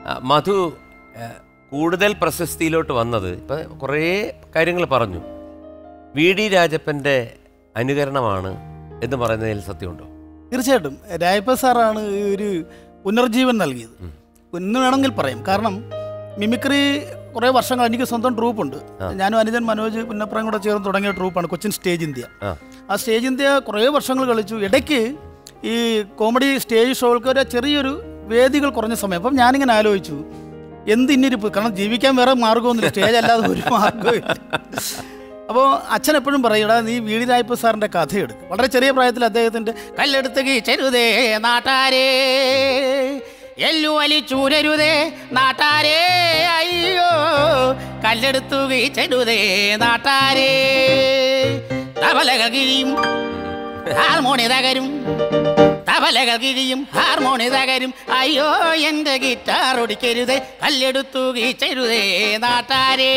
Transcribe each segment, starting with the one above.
ആ, മധു ആ, കൂടുതൽ പ്രശസ്തിയിലോട്ട് വന്നത് ഇപ്പം കുറേ കാര്യങ്ങൾ പറഞ്ഞു വി ഡി രാജപ്പൻ്റെ അനുകരണമാണ് എന്ന് പറയുന്നതിൽ സത്യമുണ്ടോ തീർച്ചയായിട്ടും രായപ്പ സാറാണ് ഈ ഒരു പുനർജീവൻ നൽകിയത് എന്ന് വേണമെങ്കിൽ പറയാം കാരണം മിമിക്രി കുറേ വർഷങ്ങൾ എനിക്ക് സ്വന്തം ട്രൂപ്പുണ്ട് ഞാനും അനുജൻ മനോജ് പുന്നപ്രം കൂടെ ചേർന്ന് തുടങ്ങിയ ട്രൂപ്പാണ് കൊച്ചിൻ സ്റ്റേജ് ഇന്ത്യ ആ ആ സ്റ്റേജ് ഇന്ത്യ കുറേ വർഷങ്ങൾ കളിച്ചു ഇടയ്ക്ക് ഈ കോമഡി സ്റ്റേജ് ഷോകൾക്ക് ഒരു ചെറിയൊരു വേദികൾ കുറഞ്ഞ സമയം അപ്പം ഞാനിങ്ങനെ ആലോചിച്ചു എന്ത് ഇന്നിരിപ്പ് കാരണം ജീവിക്കാൻ വേറെ മാർഗമൊന്നുമില്ല സ്റ്റേജ് അല്ലാതെ ഒരു മാർഗവും അപ്പോൾ അച്ഛൻ എപ്പോഴും പറയൂടാ നീ വീടി രായ്പ സാറിൻ്റെ കഥയെടുക്കും വളരെ ചെറിയ പ്രായത്തിൽ അദ്ദേഹത്തിൻ്റെ കല്ലെടുത്ത് കീച്ചരുതേ നാട്ടാരേ എല്ലു വലിച്ചൂരരുതേ നാട്ടാരേ അയ്യോ കല്ലെടുത്തു കീച്ചരുതേ നാട്ടാരേ തബലകൾ കിഴിയും ഹാർമോണി തകരും തബലകൾ കിഴിയും ഹാർമോണി തകരും അയ്യോ എന്റെ ഗിറ്റാർ ഒടിക്കരുതേ കല്ലെടുത്തു കീച്ചരുതേ നാട്ടാരേ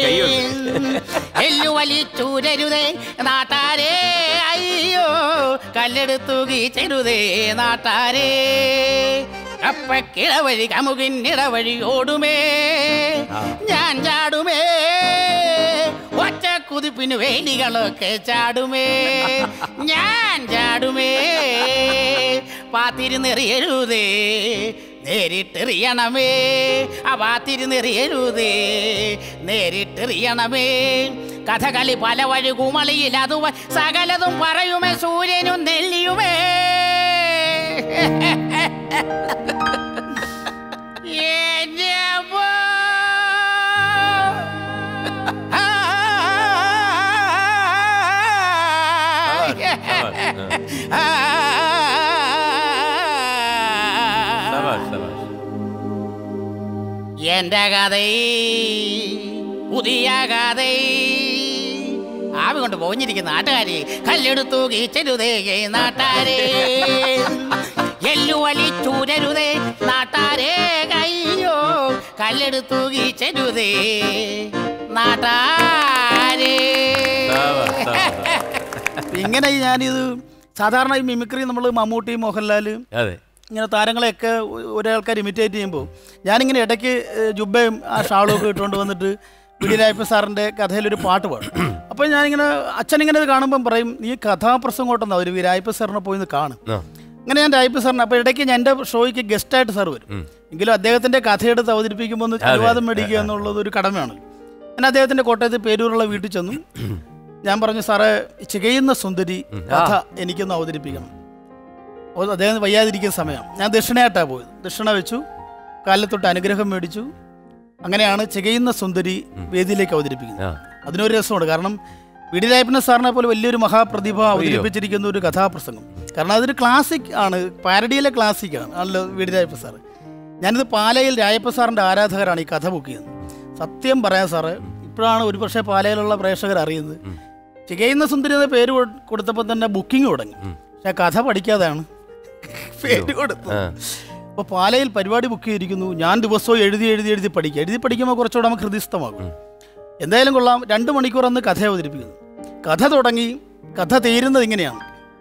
എല്ലു വലിച്ചൂരരുതേ നാട്ടാരേ അയ്യോ കല്ലെടുത്തു കീച്ചരുതേ നാട്ടാരേ കപ്പക്കിടവഴി കമുകിന്നിടവഴി ഓടുമേ ഞാൻ ചാടുമേ ഒറ്റ കുതിപ്പിന് വേലികളൊക്കെ ചാടുമേ ഞാൻ ചാടുമേ പാത്തിരുന്നെറിയരുതേ നേരിട്ടെറിയണമേ ആ പാത്തിരുന്നെറിയരുതേ നേരിട്ടെറിയണമേ കഥകളി പല വഴി കുമളിയിൽ അത് സകലതും പറയുമേ സൂര്യനും നെല്ലിയുമേ എന്റെ അമ്മോ. ശബാഷ്, ശബാഷ്. എന്റെ കഥ പുതിയ കഥ ആവി കൊണ്ട് പോഞ്ഞിരിക്കുന്ന നാട്ടുകാരി കല്ലെടുത്തു കീച്ചരുതേ നാട്ടാരേ എല്ലു വലിച്ചൂരരുതേ നാട്ടാരേ കയ്യോ കല്ലെടുത്തു കീച്ചരുതേ നാട്ടാരേ ശബാഷ്, ശബാഷ്. ഇങ്ങനെ ഞാനിത് സാധാരണ ഈ മിമിക്രി നമ്മൾ മമ്മൂട്ടി മോഹൻലാൽ അതെ ഇങ്ങനെ താരങ്ങളെയൊക്കെ ഒ- ഒരേ ആൾക്കാർ ഇമിറ്റേറ്റ് ചെയ്യുമ്പോൾ ഞാനിങ്ങനെ ഇടയ്ക്ക് ഏഹ്, ജുബ്ബയും ആ ഷാളും ഒക്കെ ഇട്ടുകൊണ്ട് വന്നിട്ട് വിടിരായപ്പ സാറിൻ്റെ കഥയിലൊരു പാട്ട് പാടും അപ്പോൾ ഞാനിങ്ങനെ അച്ഛനിങ്ങനെ ഇത് കാണുമ്പം പറയും നീ കഥാപ്രസംഗോട്ടെന്നാ ഒരു വിരായപ്പ സാറിനെ പോയി ഒന്ന് കാണും ആ അങ്ങനെ ഞാൻ രായപ്പ സാറിന് അപ്പോൾ ഇടയ്ക്ക് ഞാൻ എൻ്റെ ഷോയ്ക്ക് ഗസ്റ്റായിട്ട് സാർ വരും എങ്കിലും അദ്ദേഹത്തിൻ്റെ കഥയെടുത്ത് അവതരിപ്പിക്കുമ്പോൾ ഒന്ന് അനുവാദം മേടിക്കുക എന്നുള്ളത് ഒരു കടമയാണ് ഞാൻ അദ്ദേഹത്തിൻ്റെ കോട്ടയത്ത് പേരൂരുള്ള വീട്ടിൽ ചെന്നു ഞാൻ പറഞ്ഞു സാറേ ചികയുന്ന സുന്ദരി കഥ എനിക്കൊന്ന് അവതരിപ്പിക്കണം അപ്പോൾ അദ്ദേഹം വയ്യാതിരിക്കുന്ന സമയം ഞാൻ ദക്ഷിണയായിട്ടാണ് പോയത് ദക്ഷിണ വെച്ചു കാലത്തൊട്ട് അനുഗ്രഹം മേടിച്ചു അങ്ങനെയാണ് ചികയുന്ന സുന്ദരി വേദിയിലേക്ക് അവതരിപ്പിക്കുന്നത് ആ അതിനൊരു രസമുണ്ട് കാരണം വിടിരായപ്പന സാറിനെ പോലെ വലിയൊരു മഹാപ്രതിഭ അവതരിപ്പിച്ചിരിക്കുന്ന ഒരു കഥാപ്രസംഗം കാരണം അതൊരു ക്ലാസിക് ആണ് പാരഡിയിലെ ക്ലാസിക് ആണ് ആണല്ലോ വിടിരായപ്പ സാറ് ഞാനിത് പാലയിൽ രായപ്പ സാറിൻ്റെ ആരാധകരാണ് ഈ കഥ ബുക്ക് ചെയ്യുന്നത് സത്യം പറയാം സാറ് ഇപ്പോഴാണ് ഒരു പക്ഷേ പാലയിലുള്ള പ്രേക്ഷകർ അറിയുന്നത് ചികയുന്ന സുന്ദരി എന്ന പേര് കൊ- കൊടുത്തപ്പോൾ തന്നെ ബുക്കിംഗ് തുടങ്ങി പക്ഷെ കഥ പഠിക്കാതാണ് പേര് കൊടുത്തത് അപ്പോൾ പാലയിൽ പരിപാടി ബുക്ക് ചെയ്തിരിക്കുന്നു ഞാൻ ദിവസവും എഴുതി എഴുതി എഴുതി പഠിക്കുക എഴുതി പഠിക്കുമ്പോൾ കുറച്ചുകൂടെ നമുക്ക് ഹൃദയസ്ഥമാകും എന്തായാലും കൊള്ളാം രണ്ട് മണിക്കൂർ അന്ന് കഥ അവതരിപ്പിക്കുന്നു കഥ തുടങ്ങി കഥ തീരുന്നത് ഇങ്ങനെയാണ്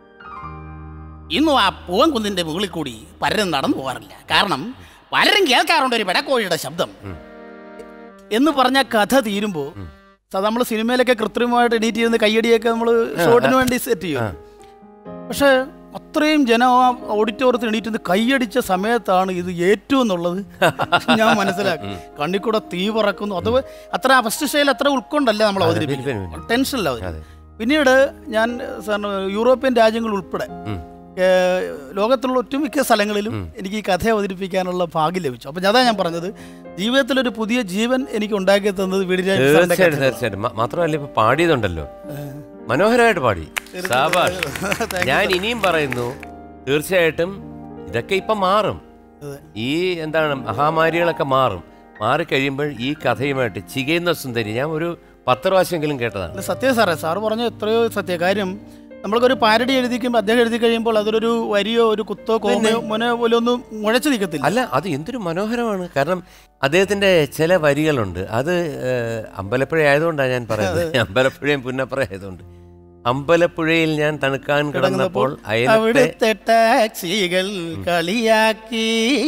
ഇന്നും ആ പൂവൻകുന്നിന്റെ മുകളിൽ കൂടി പലരും നടന്നു പോകാറില്ല കാരണം പലരും കേൾക്കാറുണ്ട് ഒരു പെടക്കോഴിയുടെ ശബ്ദം എന്ന് പറഞ്ഞ കഥ തീരുമ്പോൾ നമ്മൾ സിനിമയിലൊക്കെ കൃത്രിമമായിട്ട് എഡിറ്റ് ചെയ്യുന്ന കയ്യടിയൊക്കെ നമ്മൾ ഷോട്ടിന് വേണ്ടി സെറ്റ് ചെയ്യും പക്ഷേ അത്രയും ജനം ആ ഓഡിറ്റോറിയത്തിൽ എണീറ്റ് കൈയടിച്ച സമയത്താണ് ഇത് ഏറ്റവും എന്നുള്ളത് ഞാൻ മനസ്സിലാക്കി കണ്ണിക്കൂടെ തീ പറക്കുന്നു അത് അത്ര ഫസ്റ്റ് സ്റ്റൈൽ അത്ര ഉൾക്കൊണ്ടല്ല നമ്മൾ പിന്നെ, പിന്നെ, അവതരിപ്പിക്കുന്നത് ടെൻഷനില്ല അതെ. അവതരിപ്പിക്കുന്നത് പിന്നീട് ഞാൻ സാറിന് യൂറോപ്യൻ രാജ്യങ്ങൾ ഉൾപ്പെടെ ഉം. ഏഹ്, ലോകത്തുള്ള ഒട്ടുമിക്ക സ്ഥലങ്ങളിലും എനിക്ക് ഈ കഥ അവതരിപ്പിക്കാനുള്ള ഭാഗ്യം ലഭിച്ചു അപ്പം അതാ ഞാൻ പറഞ്ഞത് ജീവിതത്തിലൊരു പുതിയ ജീവൻ എനിക്ക് ഉണ്ടാക്കി തന്നത് വീടിരാജ് സാറിന്റെ തീർച്ചയായിട്ടും കഥ. തീർച്ചയായിട്ടും മ- മാത്രമല്ല ഇപ്പൊ പാടിയതുണ്ടല്ലോ മനോഹരമായിട്ട് പാടി സാബാഷ് ഞാൻ ഇനിയും പറയുന്നു തീർച്ചയായിട്ടും ഇതൊക്കെ ഇപ്പം മാറും അതെ. ഈ എന്താണ് മഹാമാരികളൊക്കെ മാറും മാറിക്കഴിയുമ്പോൾ ഈ കഥയുമായിട്ട് ചികയുന്ന സുന്ദരി ഞാൻ ഒരു പത്ത് പ്രാവശ്യമെങ്കിലും കേട്ടതാണ് അല്ല സത്യം സാറേ സാറ് പറഞ്ഞ എത്രയോ സത്യ കാര്യം നമ്മൾക്കൊരു പാരഡി എഴുതിക്കുമ്പോൾ അദ്ദേഹം എഴുതി കഴിയുമ്പോൾ അതൊരു വരിയോ ഒരു കുത്തോ കോമയോ മുനയോ പോലെ ഒന്നും മുഴച്ചു നിൽക്കത്തില്ല അല്ല അത് എന്തൊരു മനോഹരമാണ് കാരണം അദ്ദേഹത്തിന്റെ ചില വരികളുണ്ട് അത് ഏഹ്, അമ്പലപ്പുഴ ആയതുകൊണ്ടാണ് ഞാൻ പറയുന്നത് അമ്പലപ്പുഴയും പുന്നപ്പുറ ആയതുകൊണ്ട് അമ്പലപ്പുഴയിൽ ഞാൻ തണുക്കാൻ കിടന്നപ്പോൾ അയലത്തെ അവിടുത്തെ ടാക്സികൾ കളിയാക്കി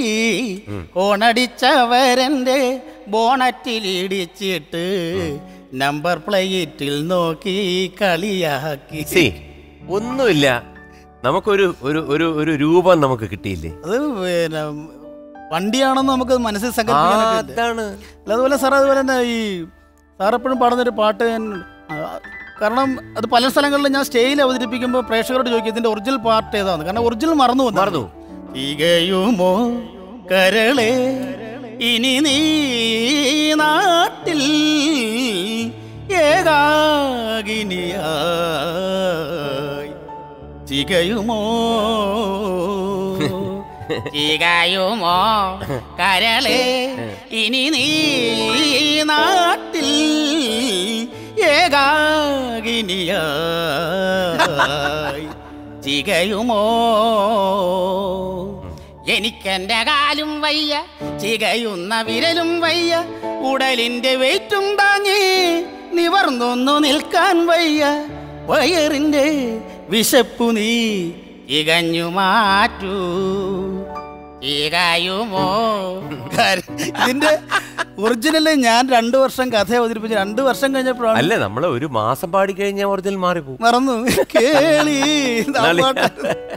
ഓണടിച്ചവരെന്റെ ബോണറ്റിൽ ഇടിച്ചിട്ട് നമ്പർ പ്ലേറ്റിൽ നോക്കി കളിയാക്കി സി ഒന്നുമില്ല നമുക്കൊരു ഒരു ഒരു ഒരു രൂപം നമുക്ക് കിട്ടിയില്ലേ അത് പിന്നെ വണ്ടിയാണെന്ന് നമുക്ക് മനസ്സിൽ ആ, സങ്കല്പിക്കാനൊക്കെ ഇല്ല. അതാണ് അല്ല അതുപോലെ സാർ അതുപോലെ തന്നെ ഈ സാർ എപ്പോഴും പാടുന്നൊരു പാട്ട് ഞാൻ ആ, കാരണം അത് പല സ്ഥലങ്ങളിലും ഞാൻ സ്റ്റേജിൽ അവതരിപ്പിക്കുമ്പോൾ പ്രേക്ഷകരോട് ചോദിക്കും ഇതിന്റെ ഒറിജിനൽ പാർട്ട് ഏതാണ് കാരണം ഒറിജിനൽ മറന്നു വന്നു മറന്നു. തികയുമോ കരളെ ഇനി നീ നാട്ടിൽ ഏകാകിനിയായി തികയുമോ തികയുമോ കരളെ ഇനി നീ നാട്ടിൽ ഏകാകിനിയായി തികയുമോ എനിക്കെന്റെ കാലും വയ്യ ചികയുന്ന വിരലും വയ്യ ഉടലിന്റെ വെയിറ്റും താങ്ങി നിവർന്നൊന്നു നിൽക്കാൻ വയ്യ വയറിന്റെ വിശപ്പു നീ തികഞ്ഞു മാറ്റൂ തികയുമോ കാര്യം ഇതിന്റെ ഒറിജിനല് ഞാൻ രണ്ടു വർഷം കഥ അവതരിപ്പിച്ച് രണ്ടു വർഷം കഴിഞ്ഞപ്പോഴാണ് അല്ല നമ്മള് ഒരു മാസം പാടിക്കഴിഞ്ഞാൽ ഒറിജിനൽ മാറിപ്പോകും മറന്നു കേളി ഇതാ പാട്ട്.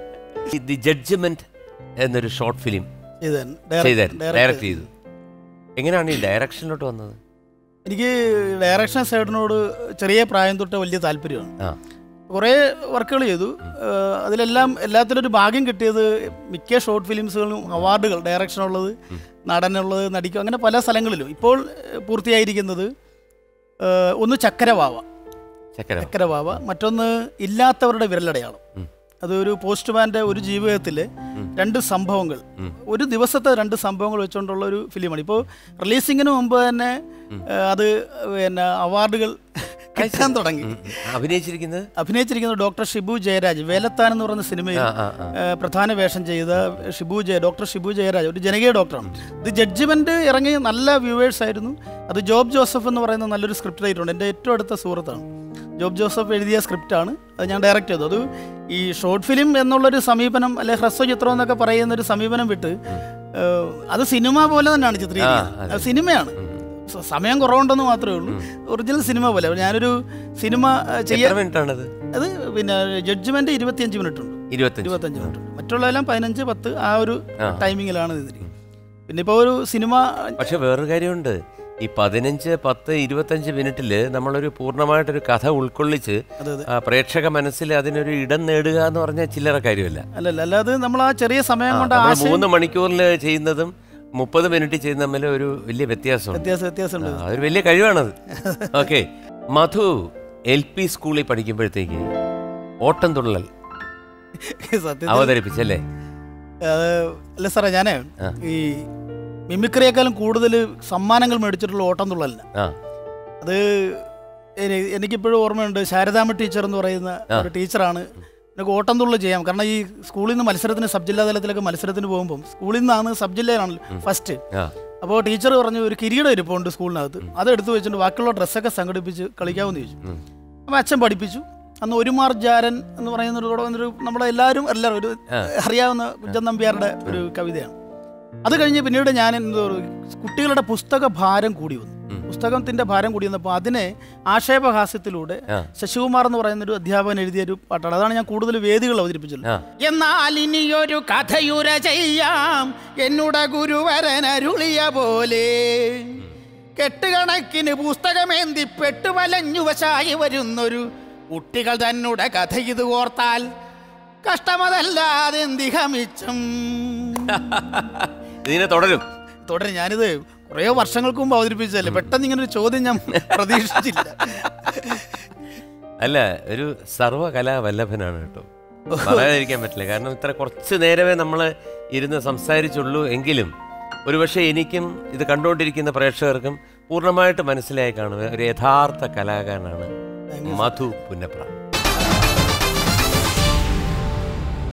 ദി ജഡ്ജ്മെന്റ് എന്നൊരു ഷോർട്ട് ഫിലിം ഇതൻ, ചെയ്ത direct- direct. ഡയറക്ട് ചെയ്തു എങ്ങനെയാണ് ഈ ഡയറക്ഷനിലോട്ട് വന്നത് എനിക്ക് ഡയറക്ഷൻ സൈഡിനോട് ചെറിയ പ്രായം തൊട്ട് വലിയ താല്പര്യമാണ് ആ കുറേ വർക്കുകൾ ചെയ്തു ഏഹ് അതിലെല്ലാം എല്ലാത്തിനും ഒരു ഭാഗ്യം കിട്ടിയത് മിക്ക ഷോർട്ട് ഫിലിംസുകളും അവാർഡുകൾ ഡയറക്ഷനുള്ളത് നടനുള്ളത് നടിക്കും അങ്ങനെ പല സ്ഥലങ്ങളിലും ഇപ്പോൾ ഏഹ് പൂർത്തിയായിരിക്കുന്നത് ഏഹ് ഒന്ന് ചക്കരവാവ ചക്കര ചക്കരവാവ മറ്റൊന്ന് ഇല്ലാത്തവരുടെ വിരലടയാളം ഉം. അതൊരു പോസ്റ്റ്മാൻ്റെ ഒരു ജീവിതത്തിലെ രണ്ട് സംഭവങ്ങൾ ഉം. ഒരു ദിവസത്തെ രണ്ട് സംഭവങ്ങൾ വെച്ചുകൊണ്ടുള്ള ഒരു ഫിലിമാണ് ഇപ്പോൾ റിലീസിങ്ങിന് മുമ്പ് തന്നെ ഏഹ് അത് പിന്നെ അവാർഡുകൾ കിട്ടാൻ തുടങ്ങി ഉം. അഭിനയിച്ചിരിക്കുന്നത് അഭിനയിച്ചിരിക്കുന്നത് ഡോക്ടർ ഷിബു ജയരാജ് വേലത്താൻ എന്ന് പറയുന്ന സിനിമയിൽ ആ ആ ആ ഏഹ് പ്രധാന വേഷം ചെയ്ത ഷിബു ജയ ഡോക്ടർ ഷിബു ജയരാജ് ഒരു ജനകീയ ഡോക്ടറാണ് ഇത് ജഡ്ജ്മെന്റ് ഇറങ്ങി നല്ല വ്യൂവേഴ്സ് ആയിരുന്നു അത് ജോബ് ജോസഫ് എന്ന് പറയുന്ന നല്ലൊരു സ്ക്രിപ്റ്റ് റൈറ്റർ ഉണ്ട് എൻ്റെ ഏറ്റവും അടുത്ത സുഹൃത്താണ് ജോബ് ജോസഫ് എഴുതിയ സ്ക്രിപ്റ്റാണ് അത് ഞാൻ ഡയറക്റ്റ് ചെയ്തു അത് ഈ ഷോർട്ട് ഫിലിം എന്നുള്ളൊരു സമീപനം അല്ലെ ഹ്രസ്വചിത്രം എന്നൊക്കെ പറയുന്ന ഒരു സമീപനം വിട്ട് ഏഹ് അത് സിനിമ പോലെ തന്നെയാണ് ചിത്രീകരിക്കുന്നത് അതെ. അത് സിനിമയാണ് സ- സമയം കുറവുണ്ടെന്ന് മാത്രമേ ഉള്ളൂ ഒറിജിനൽ സിനിമ പോലെ ഞാനൊരു സിനിമ ഏഹ്, ചെയ്യാൻ എത്ര മിനിറ്റ് ആണത് അത് പിന്നെ ജഡ്ജ്മെന്റ് ഇരുപത്തിയഞ്ച് മിനിറ്റ് ഉണ്ട് ഇരുപത്തഞ്ച് ഇരുപത്തഞ്ച് മിനിറ്റ് ഉണ്ട് മറ്റുള്ളതെല്ലാം പതിനഞ്ച് പത്ത് ആ ഒരു ആ. ടൈമിങ്ങിലാണ് നിന്നിരിക്കുന്നത് പിന്നെ ഇപ്പോൾ ഒരു സിനിമ പക്ഷെ വേറൊരു കാര്യമുണ്ട് ഈ പതിനഞ്ച് പത്ത് ഇരുപത്തഞ്ച് മിനിറ്റില് നമ്മളൊരു പൂർണ്ണമായിട്ടൊരു കഥ ഉൾക്കൊള്ളിച്ച് അതെ അതെ ആ, പ്രേക്ഷക മനസ്സിൽ അതിനൊരു ഇടം നേടുക എന്ന് പറഞ്ഞാൽ ചില്ലറ കാര്യമല്ല അല്ലല്ല അല്ലാതെ നമ്മൾ ആ ചെറിയ സമയം കൊണ്ട് നമ്മൾ ആശയം മൂന്ന് മണിക്കൂറിൽ ചെയ്യുന്നതും മുപ്പത് മിനിറ്റ് ചെയ്യുന്ന തമ്മിൽ ഒരു വലിയ വ്യത്യാസമുണ്ട് വ്യത്യാസം വ്യത്യാസമുണ്ട് ആ, അതൊരു വലിയ കഴിവാണത് ഓക്കെ മധു എൽ പി സ്കൂളിൽ പഠിക്കുമ്പോഴത്തേക്ക് ഓട്ടം തുള്ളൽ സത്യത്തിൽ അവതരിപ്പിച്ചല്ലേ അത് അല്ല സാറേ ഞാനേ ആ. ഈ മിമിക്രിയേക്കാളും കൂടുതൽ സമ്മാനങ്ങൾ മേടിച്ചിട്ടുള്ള ഓട്ടം തുള്ളലിന് ആ അത് എനി- എനിക്കിപ്പോഴും ഓർമ്മയുണ്ട് ശാരദാമ്മ ടീച്ചർ എന്ന് പറയുന്ന ഒരു ടീച്ചറാണ് എനിക്ക് ഓട്ടം തുള്ളൽ ചെയ്യാം കാരണം ഈ സ്കൂളിൽ നിന്ന് മത്സരത്തിന് സബ് ജില്ലാ തലത്തിലൊക്കെ മത്സരത്തിന് പോകുമ്പം സ്കൂളിൽ നിന്നാണ് സബ് ജില്ലയിലാണല്ലോ ഫസ്റ്റ് ആ അപ്പോൾ ടീച്ചർ പറഞ്ഞു ഒരു കിരീടം ഇരിപ്പുണ്ട് സ്കൂളിനകത്ത് അത് എടുത്തു വെച്ചിട്ട് ബാക്കിയുള്ള ഡ്രസ്സൊക്കെ സംഘടിപ്പിച്ച് കളിക്കാമെന്ന് ചോദിച്ചു ഉം. അപ്പോൾ അച്ഛൻ പഠിപ്പിച്ചു അന്ന് ഒരു മാർ ജാരൻ എന്ന് പറയുന്ന ഒരു ഒരു നമ്മുടെ എല്ലാവരും എല്ലാവരും ഒരു അറിയാവുന്ന കുഞ്ചൻ നമ്പ്യാരുടെ ഒരു കവിതയാണ് അത് കഴിഞ്ഞ് പിന്നീട് ഞാൻ എന്തോ ഒരു കുട്ടികളുടെ പുസ്തക ഭാരം കൂടി വന്നു ഉം. പുസ്തകത്തിന്റെ ഭാരം കൂടി വന്നപ്പോൾ അതിനെ ആക്ഷേപഹാസ്യത്തിലൂടെ ആ. ശശികുമാർ എന്ന് പറയുന്ന ഒരു അധ്യാപകൻ എഴുതിയ ഒരു പാട്ടാണ് അതാണ് ഞാൻ കൂടുതൽ വേദികൾ അവതരിപ്പിച്ചത് ആ എന്നാൽ ഇനിയൊരു കഥയുര ചെയ്യാം എന്നുട ഗുരുവരൻ അരുളിയ പോലെ കെട്ടുകണക്കിന് പുസ്തകമേന്തി പെട്ടുവലഞ്ഞു വശായി വരുന്നൊരു കുട്ടികൾ തന്നുടെ കഥ ഇത് ഓർത്താൽ കഷ്ടമതല്ലാതെ എന്തിഹമിച്ചം ഇതിനെ തുടരും തുടരെ ഞാനിത് കുറേ വർഷങ്ങൾക്ക് മുമ്പ് അവതരിപ്പിച്ചതല്ലേ പെട്ടെന്ന് ഇങ്ങനെ ഒരു ചോദ്യം ഞാൻ പ്രതീക്ഷിച്ചില്ല അല്ല ഒരു സർവകലാവല്ലഭനാണ് കേട്ടോ പറയാതിരിക്കാൻ പറ്റില്ല കാരണം ഇത്ര കുറച്ച് നേരമേ നമ്മൾ ഇരുന്ന് സംസാരിച്ചുള്ളൂ എങ്കിലും ഒരുപക്ഷെ എനിക്കും ഇത് കണ്ടുകൊണ്ടിരിക്കുന്ന പ്രേക്ഷകർക്കും പൂർണ്ണമായിട്ട് മനസ്സിലായി കാണുക ഒരു യഥാർത്ഥ കലാകാരനാണ് മധു പുന്നപ്ര